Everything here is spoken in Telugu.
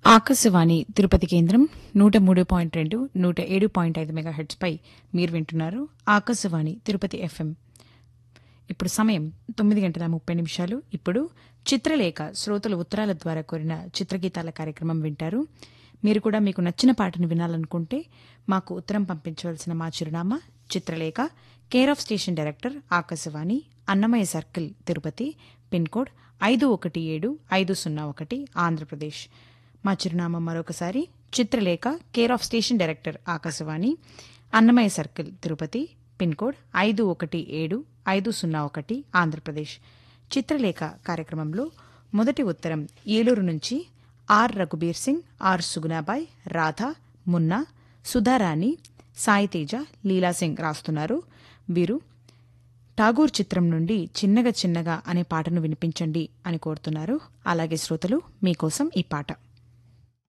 ఆకాశవాణి తిరుపతి కేంద్రం నూట మూడు పాయింట్ రెండు నూట ఏడు పాయింట్ ఐదు మెగాహెట్స్ పై మీరు వింటున్నారు ఆకాశవాణి తిరుపతి ఎఫ్ఎం ఇప్పుడు సమయం తొమ్మిది గంటల ముప్పై నిమిషాలు ఇప్పుడు చిత్రలేఖ శ్రోతలు ఉత్తరాల ద్వారా కోరిన చిత్రగీతాల కార్యక్రమం వింటారు మీరు కూడా మీకు నచ్చిన పాటను వినాలనుకుంటే మాకు ఉత్తరం పంపించవలసిన మా చిరునామా Chitralekha care of station director Akashvani Annamayya circle Tirupati pin code ఐదు ఒకటి ఏడు ఐదు సున్నా ఒకటి ఆంధ్రప్రదేశ్ మా చిరునామా మరొకసారి Chitralekha care of station director Akashvani Annamayya circle Tirupati pin code ఐదు ఒకటి ఏడు ఐదు సున్నా ఒకటి ఆంధ్రప్రదేశ్ చిత్రలేఖ కార్యక్రమంలో మొదటి ఉత్తరం ఏలూరు నుంచి ఆర్ రఘుబీర్ సింగ్ ఆర్ సుగుణాబాయ్ రాధ మున్నా సుధారాణి సాయితేజ లీలాసింగ్ రాస్తున్నారు వీరు ఠాగూర్ చిత్రం నుండి చిన్నగా చిన్నగా అనే పాటను వినిపించండి అని కోరుతున్నారు అలాగే శ్రోతలు మీకోసం ఈ పాట